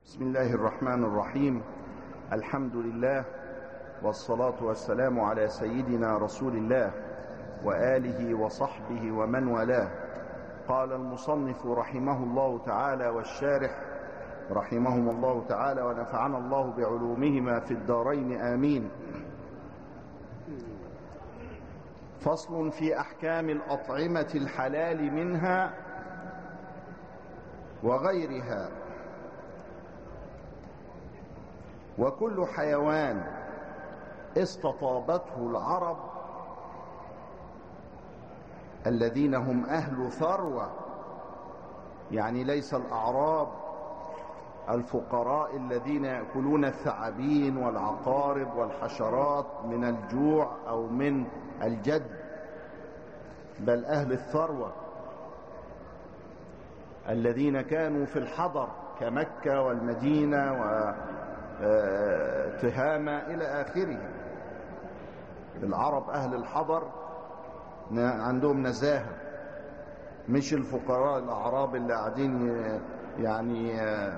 بسم الله الرحمن الرحيم الحمد لله والصلاة والسلام على سيدنا رسول الله وآله وصحبه ومن والاه قال المصنف رحمه الله تعالى والشارح رحمهم الله تعالى ونفعنا الله بعلومهما في الدارين آمين فصل في أحكام الأطعمة الحلال منها وغيرها وكل حيوان استطابته العرب الذين هم أهل ثروة يعني ليس الأعراب الفقراء الذين يأكلون الثعابين والعقارب والحشرات من الجوع أو من الجد بل أهل الثروة الذين كانوا في الحضر كمكة والمدينة وتهامة إلى آخره العرب أهل الحضر عندهم نزاهة مش الفقراء الأعراب اللي قاعدين يعني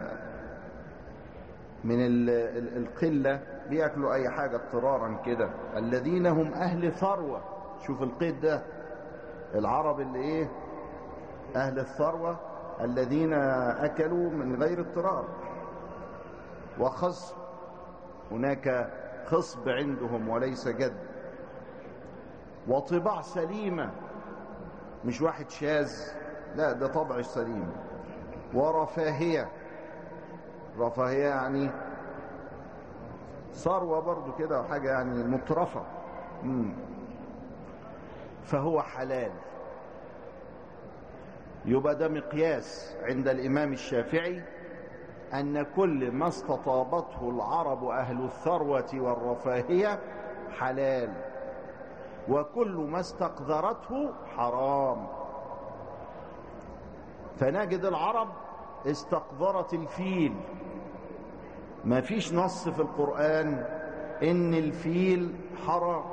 من القلة بيأكلوا أي حاجة اضطرارا كده الذين هم أهل ثروة شوف القيد ده العرب اللي إيه أهل الثروة الذين أكلوا من غير اضطرار وخصب هناك خصب عندهم وليس جد وطباع سليمة مش واحد شاذ لا ده طبع سليم ورفاهية رفاهية يعني ثروة برضو كده حاجة يعني مترفة مم. فهو حلال يبقى ده مقياس عند الإمام الشافعي أن كل ما استطابته العرب أهل الثروة والرفاهية حلال وكل ما استقذرته حرام فنجد العرب استقذرت الفيل ما فيش نص في القرآن إن الفيل حرام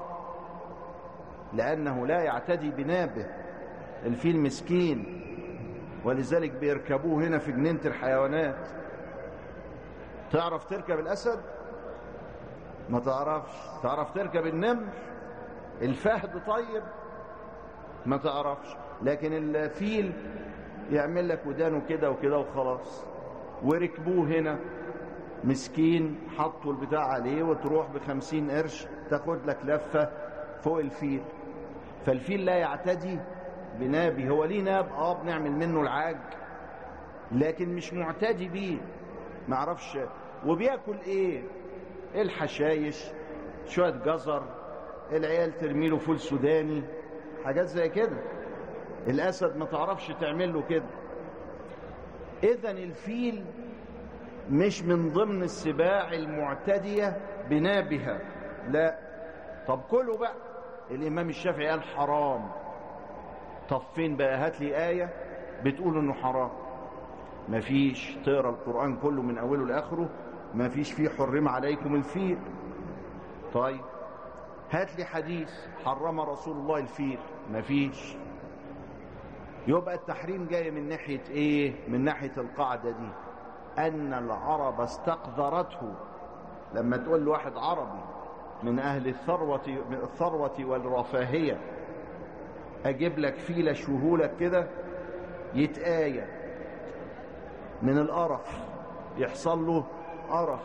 لأنه لا يعتدي بنابه الفيل مسكين ولذلك بيركبوه هنا في جنينة الحيوانات تعرف تركب الأسد ما تعرفش تعرف تركب النمر الفهد طيب ما تعرفش لكن الفيل يعمل لك ودانه كده وكده وخلاص وركبوه هنا مسكين حطوا البتاع عليه وتروح بخمسين قرش تاخد لك لفة فوق الفيل فالفيل لا يعتدي بنابي هو ليه ناب اه بنعمل منه العاج لكن مش معتدي بيه ما عرفش وبياكل ايه الحشايش شويه جزر العيال ترمي له فول سوداني حاجات زي كده الاسد ما تعرفش تعمل له كده اذا الفيل مش من ضمن السباع المعتديه بنابها لا طب كله بقى الامام الشافعي قال حرام طب فين بقى هات لي آية بتقول انه حرام مفيش تقرا القرآن كله من اوله لاخره مفيش فيه حرم عليكم الفيل طيب هات لي حديث حرم رسول الله الفيل مفيش يبقى التحريم جاي من ناحية ايه من ناحية القاعدة دي ان العرب استقذرته لما تقول لواحد عربي من اهل الثروة, الثروة والرفاهية اجيب لك فيلة شهولك كده يتآية من القرف يحصل له قرف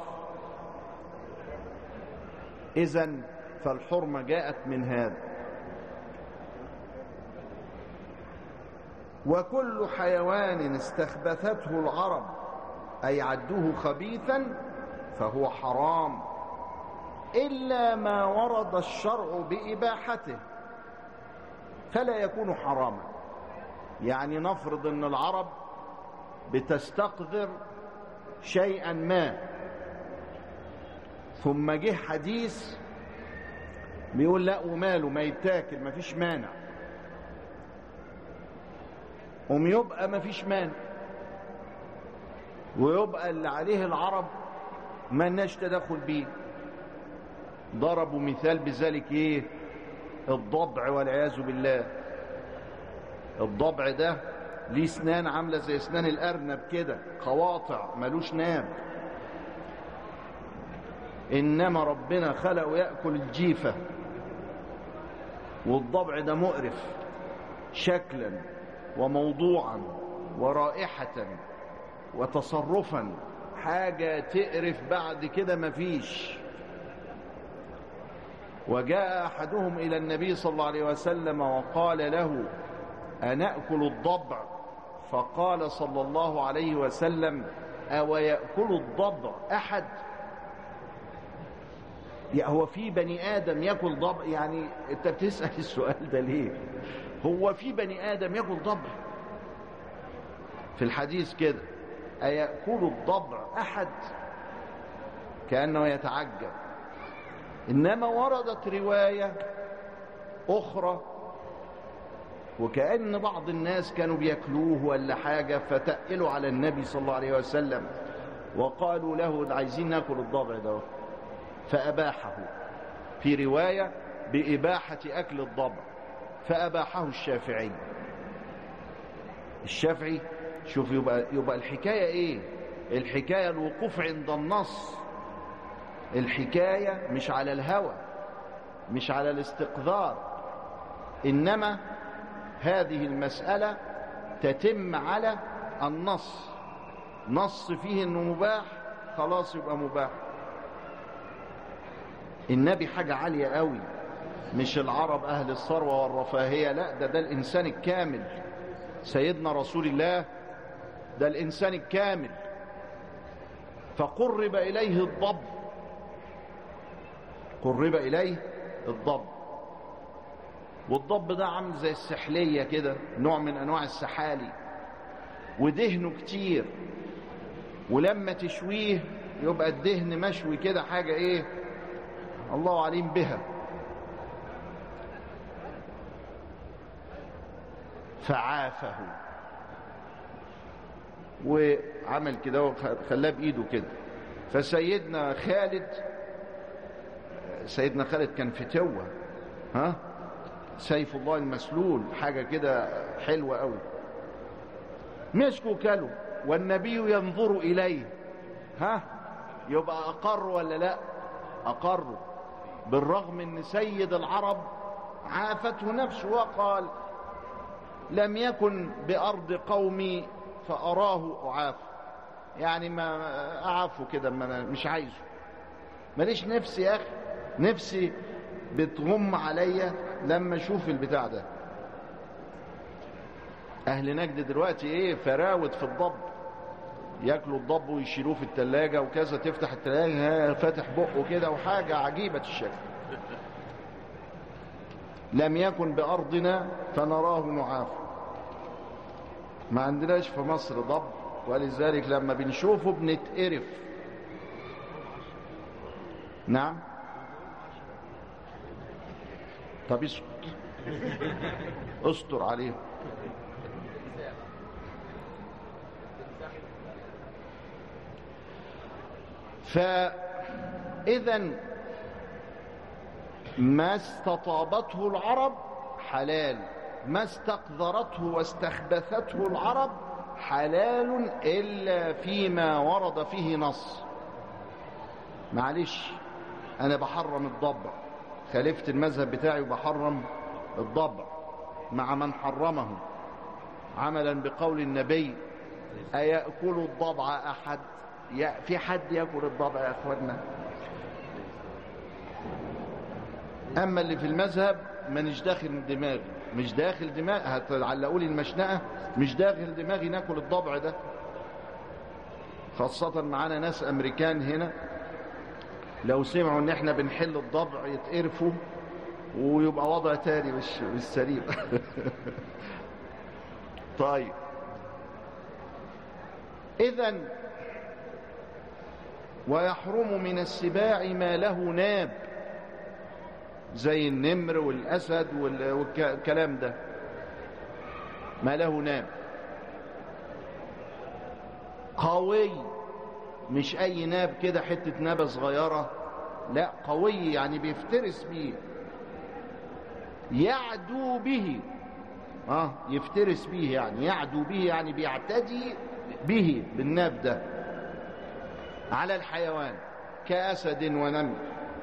اذا فالحرمة جاءت من هذا وكل حيوان استخبثته العرب أي عدوه خبيثا فهو حرام إلا ما ورد الشرع بإباحته فلا يكون حراما يعني نفرض ان العرب بتستقذر شيئا ما ثم جه حديث بيقول لا وماله ما يتاكل ما فيش مانع قوم يبقى ما فيش مانع ويبقى اللي عليه العرب ما لناش تدخل بيه ضربوا مثال بذلك ايه الضبع والعياذ بالله الضبع ده ليه اسنان عامله زي اسنان الارنب كده قواطع ملوش ناب إنما ربنا خلقه يأكل الجيفة والضبع ده مقرف شكلا وموضوعا ورائحة وتصرفا حاجة تقرف بعد كده مفيش وجاء أحدهم إلى النبي صلى الله عليه وسلم وقال له أنأكل الضبع فقال صلى الله عليه وسلم أو يأكل الضبع أحد يا هو في بني آدم يأكل ضبع يعني أنت بتسأل السؤال ده ليه هو في بني آدم يأكل ضبع في الحديث كده أيأكل الضبع أحد كأنه يتعجب إنما وردت رواية أخرى وكأن بعض الناس كانوا بياكلوه ولا حاجة فتقلوا على النبي صلى الله عليه وسلم وقالوا له عايزين ناكل الضبع ده فأباحه في رواية بإباحة أكل الضبع فأباحه الشافعي الشافعي شوف يبقى, يبقى الحكاية إيه الحكاية الوقوف عند النص الحكاية مش على الهوى مش على الاستقذار إنما هذه المسألة تتم على النص نص فيه انه مباح خلاص يبقى مباح النبي حاجة عالية قوي مش العرب أهل الثروة والرفاهية لا ده ده الإنسان الكامل سيدنا رسول الله ده الإنسان الكامل فقرب إليه الضب قرب إليه الضب والضب ده عامل زي السحلية كده نوع من أنواع السحالي ودهنه كتير ولما تشويه يبقى الدهن مشوي كده حاجة ايه الله عليم بها فعافه وعمل كده وخلاه بإيده كده فسيدنا خالد سيدنا خالد كان فتوة ها سيف الله المسلول حاجة كده حلوة قوي مسكوا كلوا والنبي ينظر إليه ها يبقى أقر ولا لا أقر بالرغم ان سيد العرب عافته نفسه وقال لم يكن بأرض قومي فأراه أعاف يعني ما أعافه كده ما مش عايزه ماليش نفسي يا أخي نفسي بتغم عليا لما اشوف البتاع ده اهل نجد دلوقتي ايه فراوت في الضب ياكلوا الضب ويشيلوه في التلاجة وكذا تفتح التلاجة فاتح بقه كده وحاجة عجيبة الشكل لم يكن بأرضنا فنراه نعاف ما عندناش في مصر ضب ولذلك لما بنشوفه بنتقرف نعم طب اسكت استر عليهم فإذا ما استطابته العرب حلال ما استقذرته واستخبثته العرب حلال إلا فيما ورد فيه نص معلش أنا بحرم الضبع خالفت المذهب بتاعي وبحرم الضبع مع من حرمه عملا بقول النبي أيأكل الضبع أحد في حد يأكل الضبع يا أخوانا أما اللي في المذهب مانيش داخل دماغي مش داخل دماغي هتعلقوا لي المشنقة مش داخل دماغي ناكل الضبع ده خاصة معانا ناس أمريكان هنا لو سمعوا ان احنا بنحل الضبع يتقرفوا ويبقى وضع تاني مش مش سليم طيب اذا ويحرم من السباع ما له ناب زي النمر والاسد والكلام ده ما له ناب قوي مش اي ناب كده حتة نابة صغيرة لا قوي يعني بيفترس بيه يعدو به اه يفترس به يعني يعدو به يعني بيعتدي به بالناب ده على الحيوان كأسد ونمر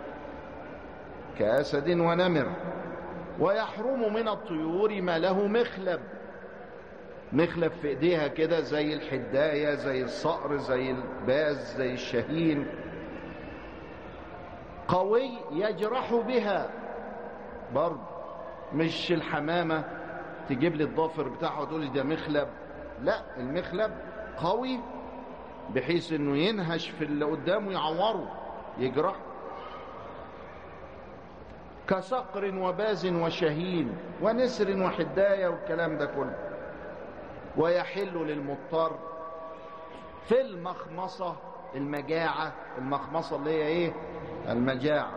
كأسد ونمر ويحرم من الطيور ما له مخلب مخلب في ايديها كده زي الحداية زي الصقر زي الباز زي الشهين قوي يجرح بها برضه مش الحمامة تجيب لي الضافر بتاعها وتقول لي ده مخلب لا المخلب قوي بحيث انه ينهش في اللي قدامه يعوره يجرح كصقر وباز وشهين ونسر وحداية والكلام ده كله ويحل للمضطر في المخمصة المجاعة المخمصة اللي هي ايه المجاعة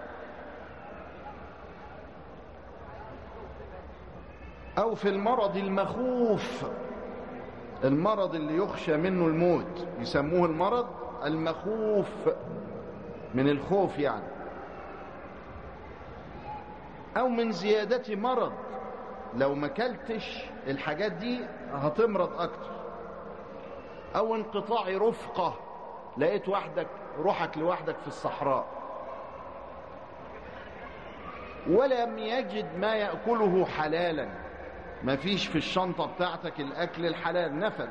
او في المرض المخوف المرض اللي يخشى منه الموت يسموه المرض المخوف من الخوف يعني او من زيادة مرض لو ما كلتش الحاجات دي هتمرض اكتر او انقطاع رفقة لقيت وحدك روحك لوحدك في الصحراء ولم يجد ما يأكله حلالا ما فيش في الشنطة بتاعتك الأكل الحلال نفد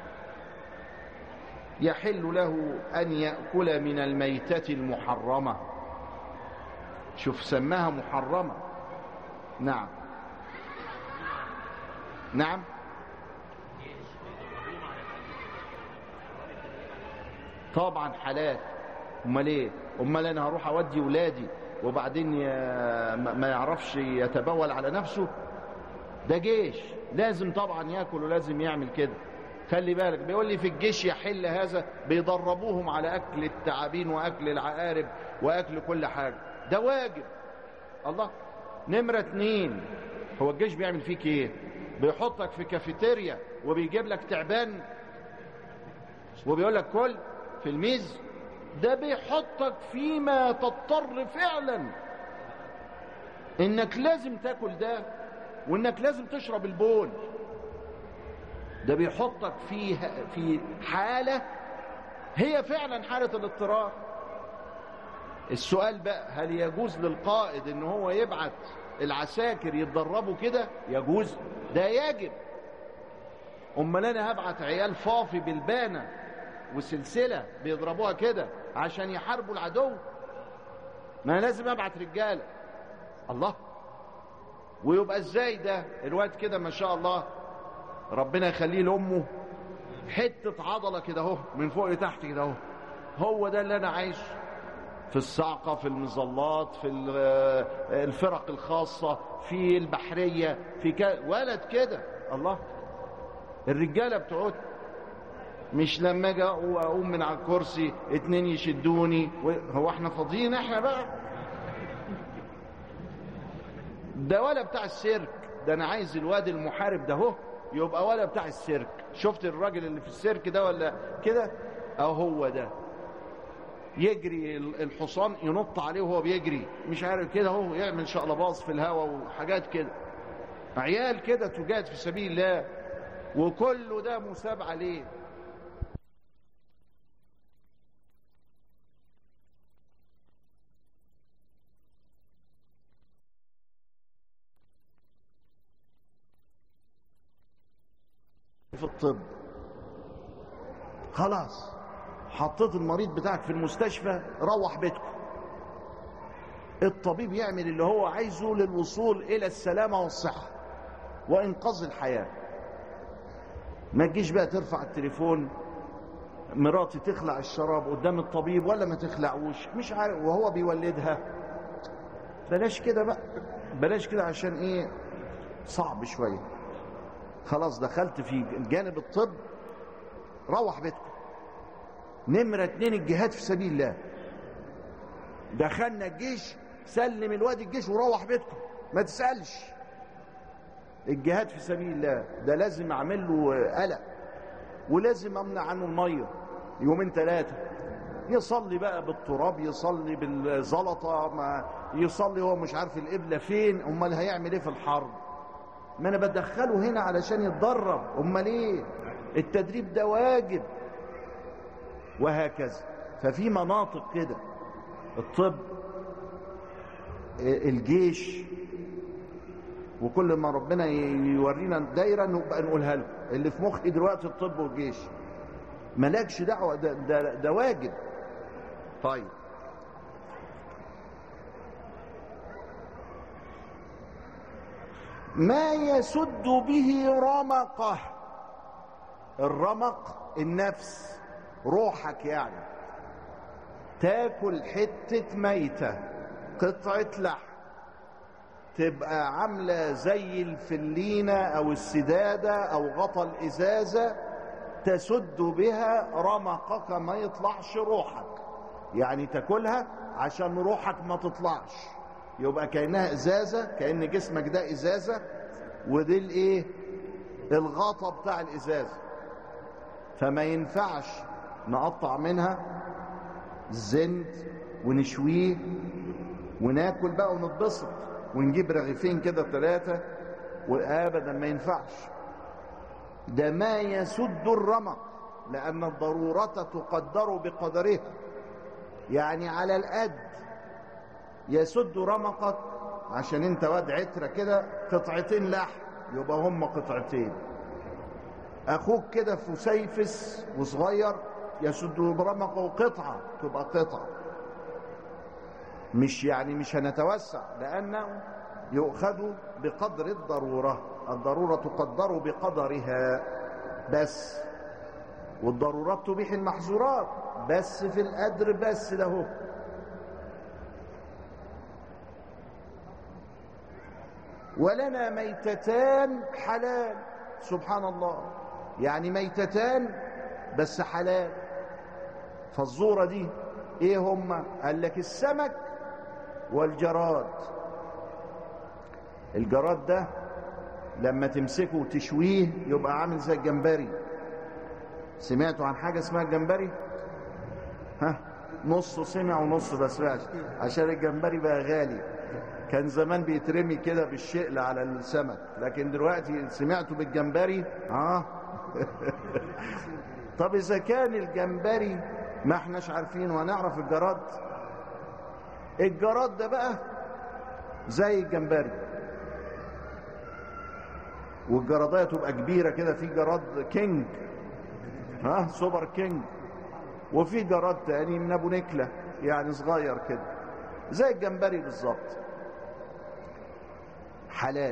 يحل له أن يأكل من الميتة المحرمة شوف سماها محرمة نعم نعم طبعا حلال امال ايه امال انا هروح اودي ولادي وبعدين ي... ما يعرفش يتبول على نفسه ده جيش لازم طبعا ياكل ولازم يعمل كده خلي بالك بيقول لي في الجيش يحل هذا بيدربوهم على اكل التعابين واكل العقارب واكل كل حاجه ده واجب الله نمره اتنين هو الجيش بيعمل فيك ايه بيحطك في كافيتيريا وبيجيب لك تعبان وبيقول لك كل في الميز ده بيحطك فيما تضطر فعلا انك لازم تاكل ده وانك لازم تشرب البول ده بيحطك في في حاله هي فعلا حاله الاضطرار السؤال بقى هل يجوز للقائد ان هو يبعت العساكر يتدربوا كده يجوز ده يجب امال انا هبعت عيال فافي بالبانه وسلسله بيضربوها كده عشان يحاربوا العدو ما لازم ابعت رجاله الله ويبقى ازاي ده الواد كده ما شاء الله ربنا يخليه لامه حته عضله كده اهو من فوق لتحت كده اهو هو ده اللي انا عايشه في الصعقه في المظلات في الفرق الخاصه في البحريه في ك... ولد كده الله الرجاله بتوعت مش لما اجي اقوم من على الكرسي اتنين يشدوني هو احنا فاضيين احنا بقى ده ولا بتاع السيرك ده انا عايز الواد المحارب ده اهو يبقى ولا بتاع السيرك شفت الراجل اللي في السيرك ده ولا كده اهو هو ده يجري الحصان ينط عليه وهو بيجري مش عارف كده اهو يعمل شقلباظ في الهواء وحاجات كده عيال كده تجاهد في سبيل الله وكله ده مساب عليه في الطب خلاص حطيت المريض بتاعك في المستشفى روح بيتكم الطبيب يعمل اللي هو عايزه للوصول الى السلامه والصحه وانقاذ الحياه ما تجيش بقى ترفع التليفون مراتي تخلع الشراب قدام الطبيب ولا ما تخلعوش مش عارف وهو بيولدها بلاش كده بقى بلاش كده عشان ايه صعب شويه خلاص دخلت في جانب الطب روح بيتكم نمرة اتنين الجهاد في سبيل الله دخلنا الجيش سلم الواد الجيش وروح بيتكم ما تسألش الجهاد في سبيل الله ده لازم اعمل له قلق ولازم امنع عنه الميه يومين ثلاثه يصلي بقى بالتراب يصلي بالزلطه ما يصلي هو مش عارف القبله فين امال هيعمل ايه في الحرب ما انا بدخله هنا علشان يتدرب امال ايه التدريب ده واجب وهكذا ففي مناطق كده الطب الجيش وكل ما ربنا يورينا دايره نبقى نقولها لكم اللي في مخي دلوقتي الطب والجيش مالكش دعوه ده, ده, ده واجب طيب ما يسد به رمقه الرمق النفس روحك يعني تاكل حته ميته قطعه لحم تبقى عامله زي الفلينه او السداده او غطا الازازه تسد بها رمقك ما يطلعش روحك يعني تاكلها عشان روحك ما تطلعش يبقى كانها ازازه كان جسمك ده ازازه ودي الايه الغطا بتاع الازازه فما ينفعش نقطع منها الزند ونشويه وناكل بقى ونتبسط ونجيب رغيفين كده ثلاثه وابدا ما ينفعش ده ما يسد الرمق لان الضروره تقدر بقدرها يعني على القد يسد رمقك عشان انت واد عترة كده قطعتين لحم يبقى هم قطعتين اخوك كده فسيفس وصغير يسد رمقه قطعة تبقى قطعة مش يعني مش هنتوسع لأنه يؤخذ بقدر الضرورة الضرورة تقدر بقدرها بس والضرورات تبيح المحظورات بس في القدر بس ده هو ولنا ميتتان حلال سبحان الله يعني ميتتان بس حلال فالزورة دي ايه هما قال لك السمك والجراد الجراد ده لما تمسكه وتشويه يبقى عامل زي الجمبري سمعتوا عن حاجة اسمها الجمبري ها نصه سمع ونص ما سمعش عشان الجمبري بقى غالي كان زمان بيترمي كده بالشقل على السمك لكن دلوقتي سمعتوا بالجمبري اه طب اذا كان الجمبري ما احناش عارفين وهنعرف الجراد الجراد ده بقى زي الجمبري والجرادية تبقى كبيرة كده في جراد كينج ها سوبر كينج وفي جراد تاني من ابو نكلة يعني صغير كده زي الجمبري بالظبط حلال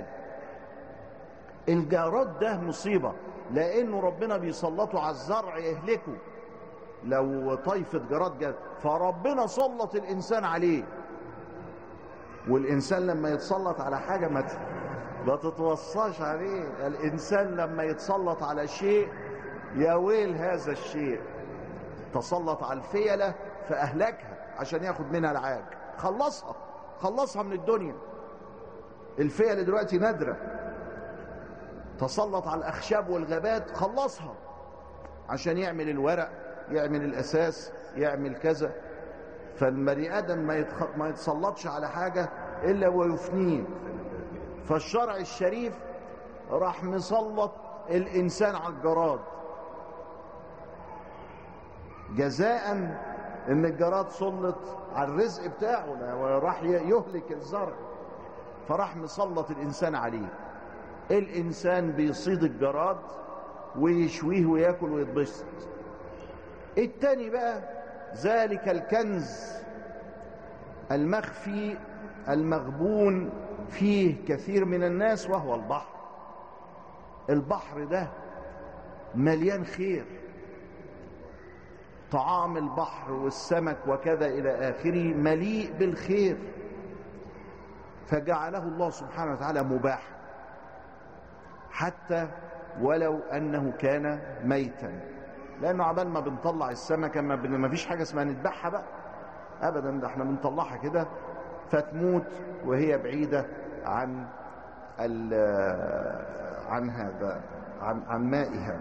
الجراد ده مصيبة لأنه ربنا بيسلطه على الزرع يهلكه لو طيفة جراد جت فربنا سلط الإنسان عليه والإنسان لما يتسلط على حاجة ما ما تتوصاش عليه الإنسان لما يتسلط على شيء يا ويل هذا الشيء تسلط على الفيلة فأهلكها عشان ياخد منها العاج خلصها خلصها من الدنيا الفيلة دلوقتي نادرة تسلط على الأخشاب والغابات خلصها عشان يعمل الورق يعمل الأساس يعمل كذا فالبني آدم ما, يتخ... ما يتسلطش على حاجة إلا ويفنيه فالشرع الشريف راح مسلط الإنسان على الجراد جزاء ان الجراد سلط على الرزق بتاعه وراح يهلك الزرع فراح مسلط الانسان عليه الانسان بيصيد الجراد ويشويه وياكل ويتبسط التاني بقى ذلك الكنز المخفي المغبون فيه كثير من الناس وهو البحر البحر ده مليان خير طعام البحر والسمك وكذا إلى آخره مليء بالخير فجعله الله سبحانه وتعالى مباحا حتى ولو أنه كان ميتا لأنه عبال ما بنطلع السمكة ما, بن... ما فيش حاجة اسمها نذبحها بقى أبدا ده احنا بنطلعها كده فتموت وهي بعيدة عن ال... عن هذا عن, عن مائها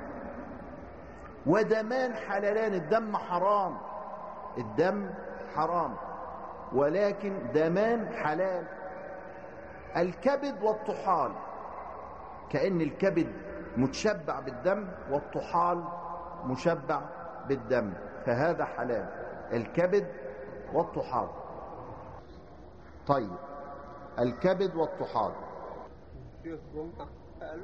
ودمان حلالان الدم حرام الدم حرام ولكن دمان حلال الكبد والطحال كأن الكبد متشبع بالدم والطحال مشبع بالدم فهذا حلال الكبد والطحال طيب الكبد والطحال شيخ جمعة قال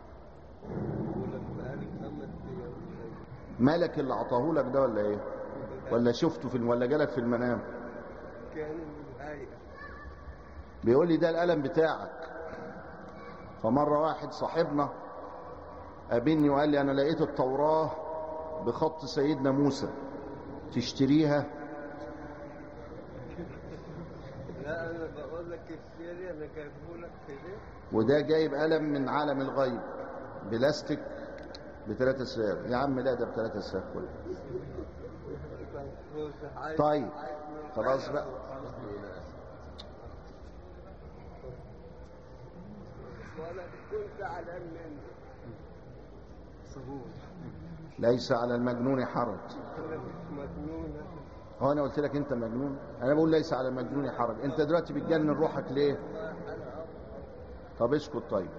ولما قال خمس أيام مالك اللي عطاه لك ده ولا ايه ولا شفته في ولا جالك في المنام كان من الهيئة بيقول لي ده القلم بتاعك فمرة واحد صاحبنا قابلني وقال لي أنا لقيت التوراة بخط سيدنا موسى تشتريها لا أنا بقول لك السيري أنا جايبه لك كده وده جايب قلم من عالم الغيب بلاستيك بثلاثة سعر يا عم لا ده بثلاثة سعر كله طيب خلاص بقى وأنا كنت على منه صبور ليس على المجنون حرج أنا مش مجنونة هو انا قلت لك انت مجنون انا بقول ليس على المجنون حرج انت دلوقتي بتجنن روحك ليه طب اسكت طيب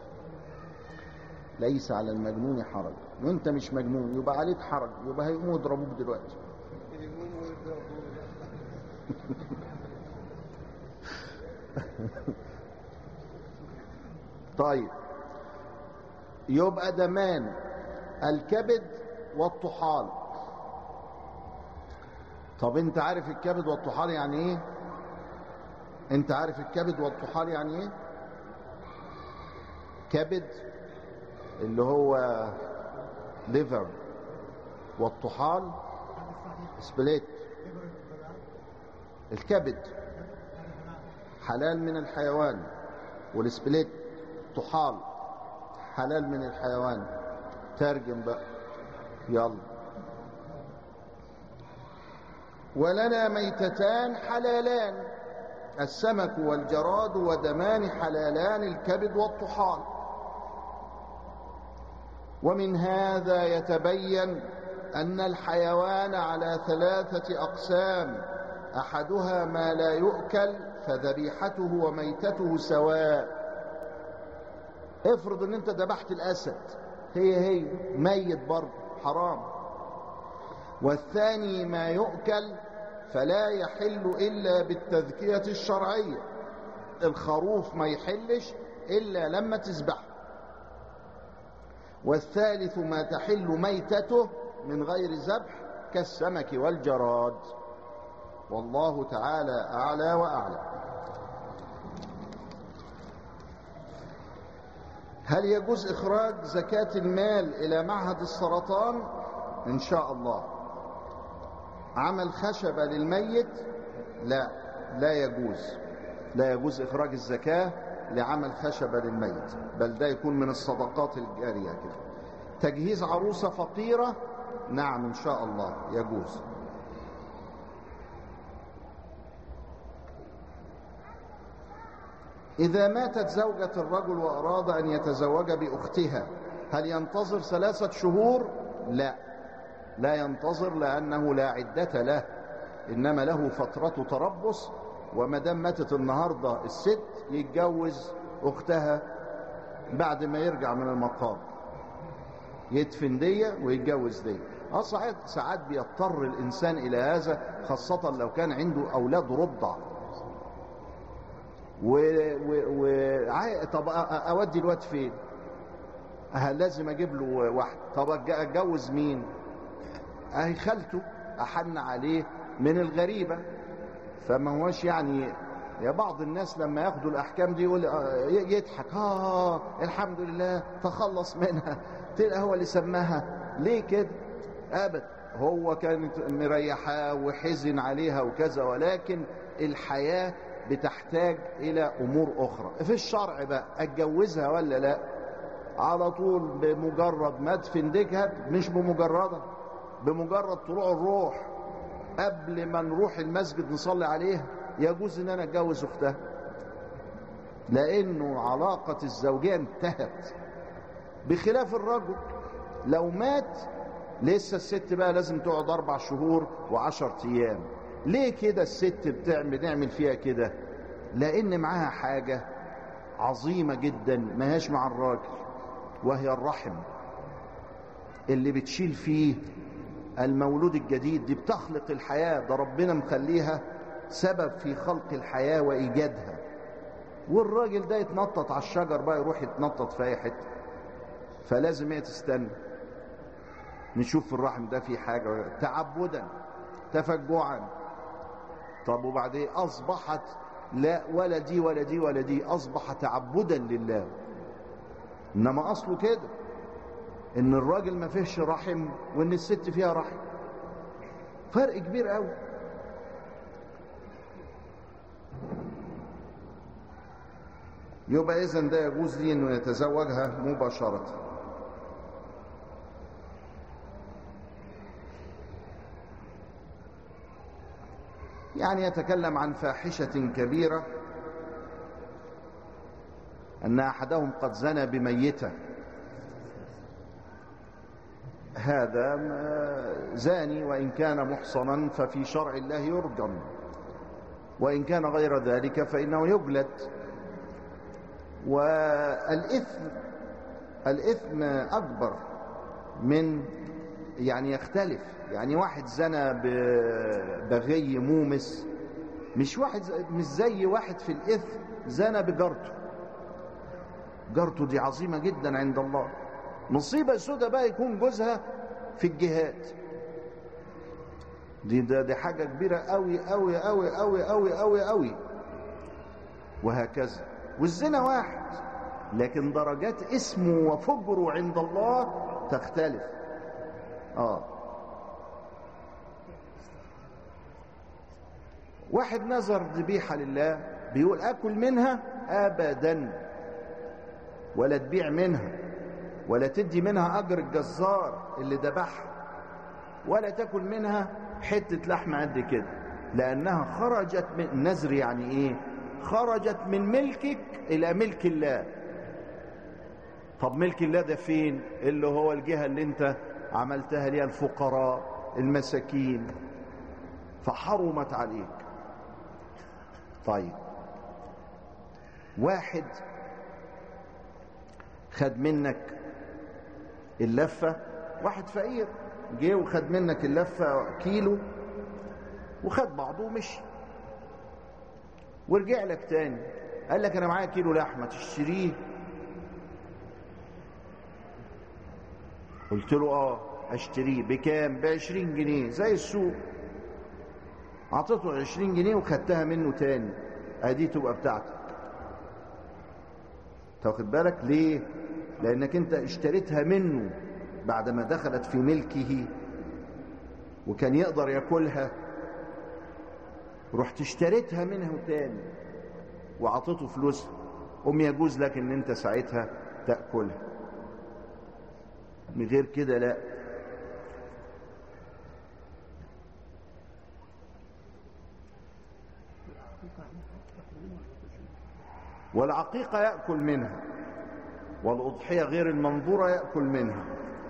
ليس على المجنون حرج وانت مش مجنون يبقى عليك حرج يبقى هيقوموا يضربوك دلوقتي يقوموا يضربونا طيب يبقى دمان الكبد والطحال طب انت عارف الكبد والطحال يعني ايه انت عارف الكبد والطحال يعني ايه كبد اللي هو ليفر والطحال سبليت الكبد حلال من الحيوان والسبليت طحال حلال من الحيوان ترجم بقى يلا ولنا ميتتان حلالان السمك والجراد ودمان حلالان الكبد والطحال ومن هذا يتبين أن الحيوان على ثلاثة أقسام أحدها ما لا يؤكل فذبيحته وميتته سواء افرض ان انت ذبحت الاسد هي هي ميت برضه حرام والثاني ما يؤكل فلا يحل الا بالتذكيه الشرعيه الخروف ما يحلش الا لما تذبحه والثالث ما تحل ميتته من غير ذبح كالسمك والجراد والله تعالى اعلى واعلم هل يجوز إخراج زكاة المال إلى معهد السرطان؟ إن شاء الله عمل خشبة للميت؟ لا لا يجوز لا يجوز إخراج الزكاة لعمل خشبة للميت بل ده يكون من الصدقات الجارية كده تجهيز عروسة فقيرة؟ نعم إن شاء الله يجوز إذا ماتت زوجة الرجل وأراد أن يتزوج بأختها هل ينتظر ثلاثة شهور؟ لا لا ينتظر لأنه لا عدة له إنما له فترة تربص وما دام ماتت النهاردة الست يتجوز أختها بعد ما يرجع من المقام يدفن دي ويتجوز دي اه ساعات ساعات بيضطر الانسان الى هذا خاصه لو كان عنده اولاد رضع و... و... و... عاي... طب أ- أ- اودي الواد فين أه لازم اجيب له واحد طب أتج- اتجوز مين اهي خالته احن عليه من الغريبه فما هوش يعني يا بعض الناس لما ياخدوا الاحكام دي يقول آه، ي- يضحك اه الحمد لله تخلص منها تلقى هو اللي سماها ليه كده ابدا هو كانت مريحاه وحزن عليها وكذا ولكن الحياه بتحتاج الى امور اخرى في الشرع بقى اتجوزها ولا لا على طول بمجرد ما ادفن ديكها مش بمجردها بمجرد طلوع الروح قبل ما نروح المسجد نصلي عليها يجوز ان انا اتجوز اختها لانه علاقه الزوجيه انتهت بخلاف الرجل لو مات لسه الست بقى لازم تقعد اربع شهور وعشر ايام ليه كده الست بتعمل بنعمل فيها كده لان معاها حاجه عظيمه جدا ما هياش مع الراجل وهي الرحم اللي بتشيل فيه المولود الجديد دي بتخلق الحياة ده ربنا مخليها سبب في خلق الحياة وإيجادها والراجل ده يتنطط على الشجر بقى يروح يتنطط في أي حتة فلازم هي تستنى نشوف في الرحم ده في حاجة تعبدا تفجعا طب وبعدين أصبحت لا ولا دي ولا دي ولا دي أصبح تعبدا لله إنما أصله كده إن الراجل ما فيهش رحم وإن الست فيها رحم فرق كبير قوي يبقى إذن ده يجوز لي إنه يتزوجها مباشرة يعني يتكلم عن فاحشة كبيرة أن أحدهم قد زنى بميتة هذا زاني وإن كان محصنا ففي شرع الله يرجم وإن كان غير ذلك فإنه يجلد والإثم الإثم أكبر من يعني يختلف يعني واحد زنى بغي مومس مش واحد مش زي واحد في الإثم زنى بجارته جارته دي عظيمة جدا عند الله مصيبة سودة بقى يكون جوزها في الجهاد دي ده دي حاجة كبيرة قوي قوي قوي قوي قوي قوي قوي وهكذا والزنا واحد لكن درجات اسمه وفجره عند الله تختلف اه واحد نظر ذبيحة لله بيقول أكل منها أبدا ولا تبيع منها ولا تدي منها أجر الجزار اللي ذبحها ولا تاكل منها حتة لحم قد كده لأنها خرجت من نذر يعني إيه خرجت من ملكك إلى ملك الله طب ملك الله ده فين اللي هو الجهة اللي انت عملتها ليها الفقراء المساكين فحرمت عليك طيب واحد خد منك اللفة واحد فقير جه وخد منك اللفة كيلو وخد بعضه ومشي ورجع لك تاني قال لك انا معايا كيلو لحمه تشتريه قلت له اه اشتريه بكام بعشرين جنيه زي السوق اعطيته عشرين جنيه وخدتها منه تاني ادي تبقى بتاعتك تاخد بالك ليه لانك انت اشتريتها منه بعد ما دخلت في ملكه وكان يقدر ياكلها رحت اشتريتها منه تاني وعطيته فلوسها قم يجوز لك ان انت ساعتها تاكلها من غير كده لا والعقيقة يأكل منها والأضحية غير المنظورة يأكل منها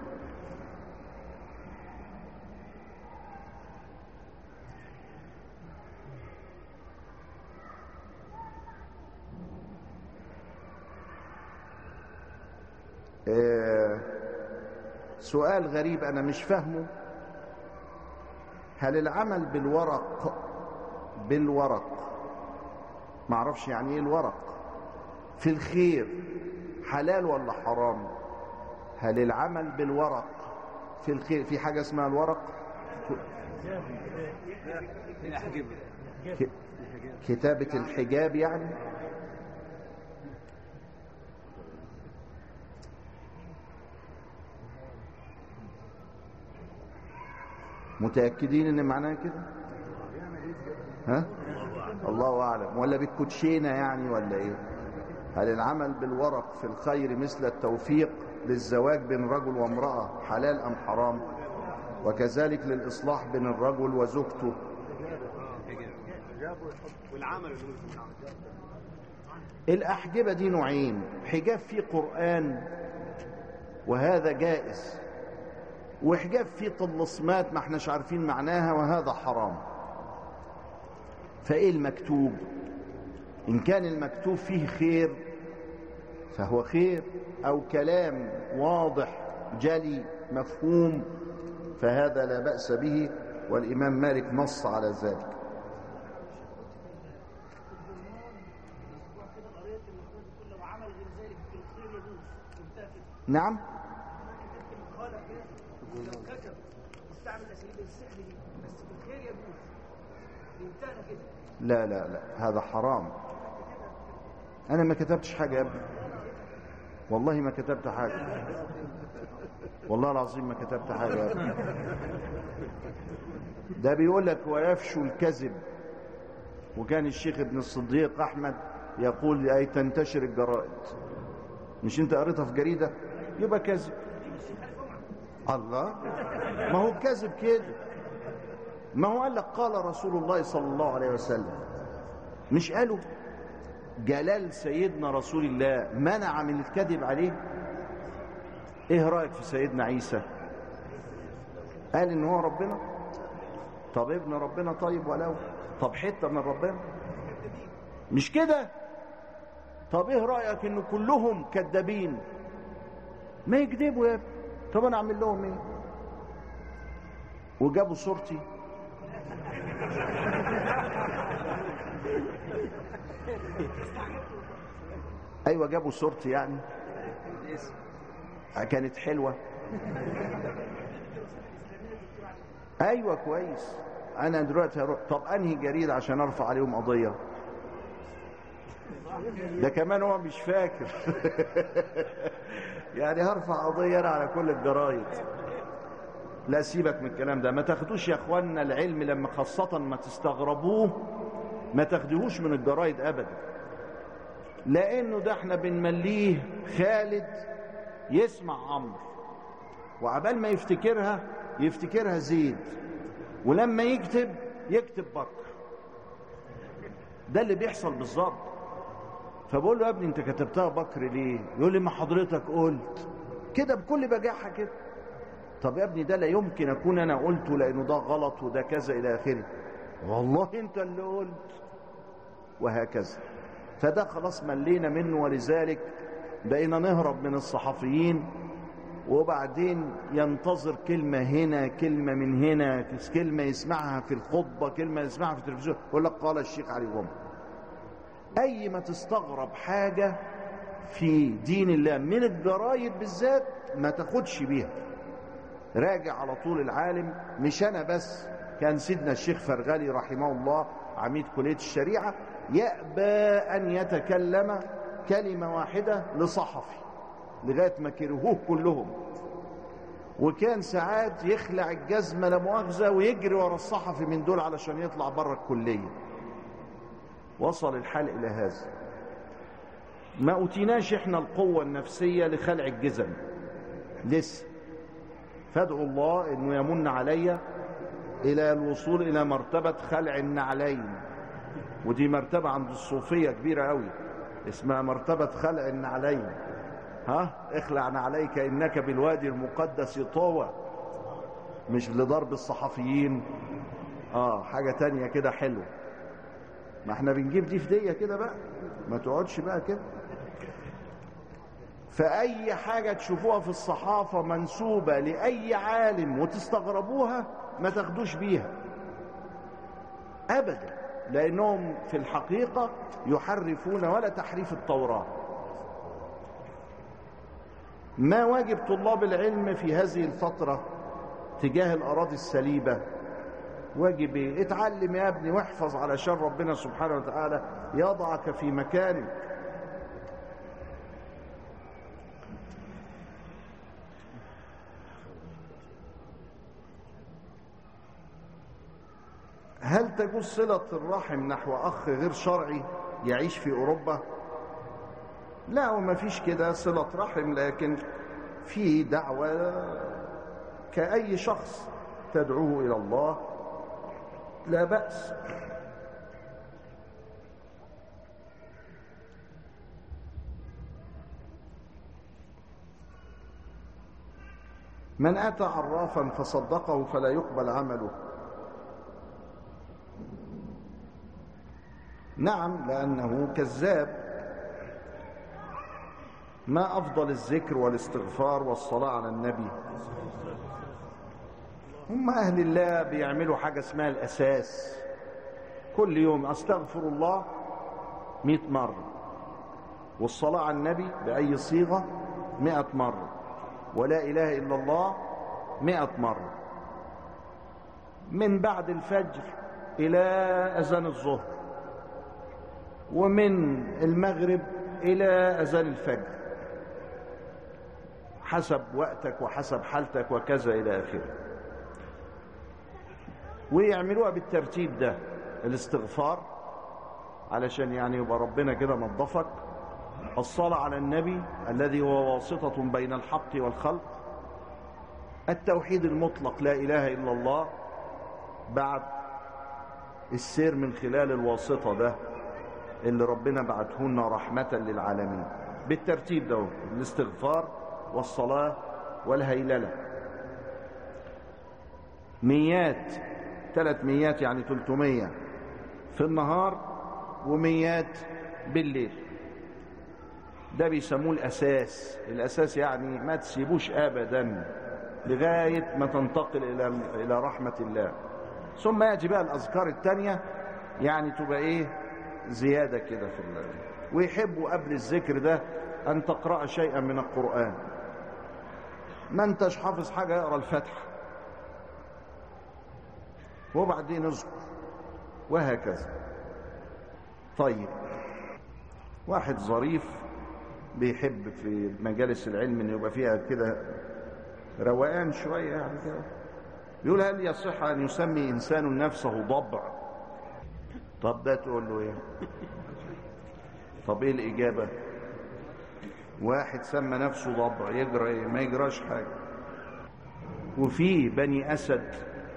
آه سؤال غريب أنا مش فاهمه هل العمل بالورق بالورق معرفش يعني ايه الورق في الخير حلال ولا حرام هل العمل بالورق في الخير في حاجة اسمها الورق ك- كتابة الحجاب يعني متأكدين ان معناها كده ها الله اعلم ولا بالكوتشينه يعني ولا ايه هل العمل بالورق في الخير مثل التوفيق للزواج بين رجل وامراه حلال ام حرام وكذلك للاصلاح بين الرجل وزوجته والعمل الاحجبه دي نوعين حجاب فيه قران وهذا جائز وحجاب فيه طلسمات ما احناش عارفين معناها وهذا حرام فايه المكتوب ان كان المكتوب فيه خير فهو خير او كلام واضح جلي مفهوم فهذا لا بأس به والإمام مالك نص على ذلك لو عمل غير ذلك في الخير يجوز وانتهى كده نعم قال كده لو كتب استعمل اساليب السحر دي بس في الخير يجوز انتهى كده لا لا لا هذا حرام أنا ما كتبتش حاجة يا ابني والله ما كتبت حاجة والله العظيم ما كتبت حاجة يا ابني ده بيقول لك ويفشو الكذب وكان الشيخ ابن الصديق أحمد يقول أي تنتشر الجرائد مش انت قريتها في جريدة يبقى كذب الله ما هو كذب كده ما هو قال لك قال رسول الله صلى الله عليه وسلم مش قالوا جلال سيدنا رسول الله منع من الكذب عليه ايه رأيك في سيدنا عيسى قال ان هو ربنا طب ابن ربنا طيب ولو طب حتة من ربنا مش كده طب ايه رأيك ان كلهم كذابين ما يكذبوا يا ابني طب انا اعمل لهم ايه وجابوا صورتي ايوه جابوا صورتي يعني كانت حلوه ايوه كويس انا دلوقتي هروح طب انهي جريده عشان ارفع عليهم قضيه ده كمان هو مش فاكر يعني هرفع قضيه انا على كل الجرايد لا سيبك من الكلام ده ما تاخدوش يا اخوانا العلم لما خاصه ما تستغربوه ما تاخدوهوش من الجرايد ابدا لانه ده احنا بنمليه خالد يسمع عمرو وعبال ما يفتكرها يفتكرها زيد ولما يكتب يكتب بكر ده اللي بيحصل بالظبط فبقول له يا ابني انت كتبتها بكر ليه يقول لي ما حضرتك قلت كده بكل بجاحه كده طب يا ابني ده لا يمكن اكون انا قلته لانه ده غلط وده كذا الى اخره والله انت اللي قلت وهكذا فده خلاص ملينا منه ولذلك بقينا نهرب من الصحفيين وبعدين ينتظر كلمة هنا كلمة من هنا كلمة يسمعها في الخطبة كلمة يسمعها في التلفزيون يقول لك قال الشيخ علي غمر أي ما تستغرب حاجة في دين الله من الجرايد بالذات ما تاخدش بيها راجع على طول العالم مش أنا بس كان سيدنا الشيخ فرغالي رحمه الله عميد كلية الشريعة يأبى أن يتكلم كلمة واحدة لصحفي لغاية ما كرهوه كلهم وكان ساعات يخلع الجزمة لمؤاخذة ويجري ورا الصحفي من دول علشان يطلع بره الكلية وصل الحال إلى هذا ما أوتيناش إحنا القوة النفسية لخلع الجزم لسه فادعوا الله أنه يمن علي إلى الوصول إلى مرتبة خلع النعلين ودي مرتبة عند الصوفية كبيرة قوي اسمها مرتبة خلع النعلين ها اخلع نعليك إنك بالوادي المقدس طوى مش لضرب الصحفيين اه حاجة تانية كده حلوة ما احنا بنجيب دي فدية كده بقى ما تقعدش بقى كده فأي حاجة تشوفوها في الصحافة منسوبة لأي عالم وتستغربوها ما تاخدوش بيها أبدا لأنهم في الحقيقة يحرفون ولا تحريف التوراة ما واجب طلاب العلم في هذه الفترة تجاه الأراضي السليبة واجب ايه اتعلم يا ابني واحفظ علشان ربنا سبحانه وتعالى يضعك في مكانك هل تجوز صلة الرحم نحو أخ غير شرعي يعيش في أوروبا لا وما فيش كده صلة رحم لكن في دعوة كأي شخص تدعوه إلى الله لا بأس من أتى عرافا فصدقه فلا يقبل عمله نعم لأنه كذاب ما أفضل الذكر والاستغفار والصلاة على النبي هم أهل الله بيعملوا حاجة اسمها الأساس كل يوم أستغفر الله مئة مرة والصلاة على النبي بأي صيغة مئة مرة ولا إله إلا الله مئة مرة من بعد الفجر إلى أذان الظهر ومن المغرب إلى أذان الفجر حسب وقتك وحسب حالتك وكذا إلى آخره ويعملوها بالترتيب ده الاستغفار علشان يعني يبقى ربنا كده نظفك الصلاة على النبي الذي هو واسطة بين الحق والخلق التوحيد المطلق لا إله إلا الله بعد السير من خلال الواسطة ده اللي ربنا بعته لنا رحمة للعالمين بالترتيب ده الاستغفار والصلاة والهيللة ميات ثلاث ميات يعني تلتمية في النهار وميات بالليل ده بيسموه الأساس الأساس يعني ما تسيبوش أبدا لغاية ما تنتقل إلى إلى رحمة الله ثم يأتي بقى الأذكار التانية يعني تبقى إيه زيادة كده في الله ويحبوا قبل الذكر ده أن تقرأ شيئا من القرآن ما انتش حافظ حاجة يقرأ الفاتحة وبعدين اذكر وهكذا طيب واحد ظريف بيحب في مجالس العلم ان يبقى فيها كده روقان شويه يعني كده بيقول هل يصح ان يسمي انسان نفسه ضبع طب ده تقول له ايه طب ايه الاجابه واحد سمى نفسه ضبع يجرى ايه ما يجراش حاجه وفي بني اسد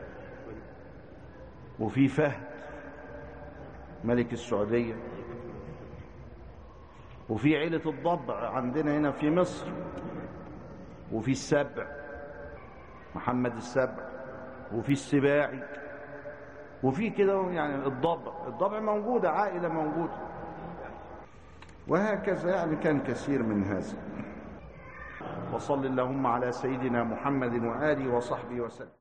وفي فهد ملك السعوديه وفي عيلة الضبع عندنا هنا في مصر وفي السبع محمد السبع وفي السباعي وفي كده يعني الضبع الضبع موجودة عائلة موجودة وهكذا يعني كان كثير من هذا وصل اللهم على سيدنا محمد وآله وصحبه وسلم